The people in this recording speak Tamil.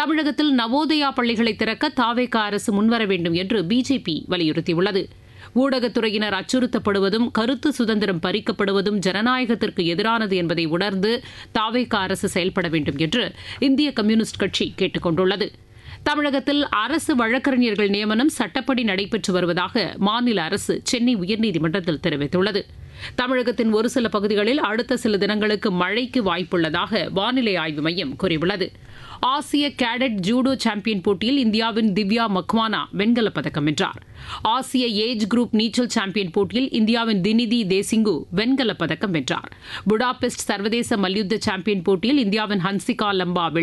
தமிழகத்தில் நவோதயா பள்ளிகளை திறக்க தாவேக அரசு முன்வர வேண்டும் என்று பிஜேபி வலியுறுத்தியுள்ளது ஊடகத்துறையினர் அச்சுறுத்தப்படுவதும் கருத்து சுதந்திரம் பறிக்கப்படுவதும் ஜனநாயகத்திற்கு எதிரானது என்பதை உணர்ந்து தாவேக அரசு செயல்பட வேண்டும் என்று இந்திய கம்யூனிஸ்ட் கட்சி கேட்டுக் கொண்டுள்ளது தமிழகத்தில் அரசு வழக்கறிஞர்கள் நியமனம் சட்டப்படி நடைபெற்று வருவதாக மாநில அரசு சென்னை உயர்நீதிமன்றத்தில் தெரிவித்துள்ளது தமிழகத்தின் ஒரு சில பகுதிகளில் அடுத்த சில தினங்களுக்கு மழைக்கு வாய்ப்புள்ளதாக வானிலை ஆய்வு மையம் கூறியுள்ளது ஆசிய கேடட் ஜூடோ சாம்பியன் போட்டியில் இந்தியாவின் திவ்யா மக்வானா வெண்கலப் பதக்கம் வென்றார் ஆசிய ஏஜ் குரூப் நீச்சல் சாம்பியன் போட்டியில் இந்தியாவின் தினிதி தேசிங்கு வெண்கலப் பதக்கம் வென்றார் புடாபெஸ்ட் சர்வதேச மல்யுத்த சாம்பியன் போட்டியில் இந்தியாவின் ஹன்சிகா லம்பா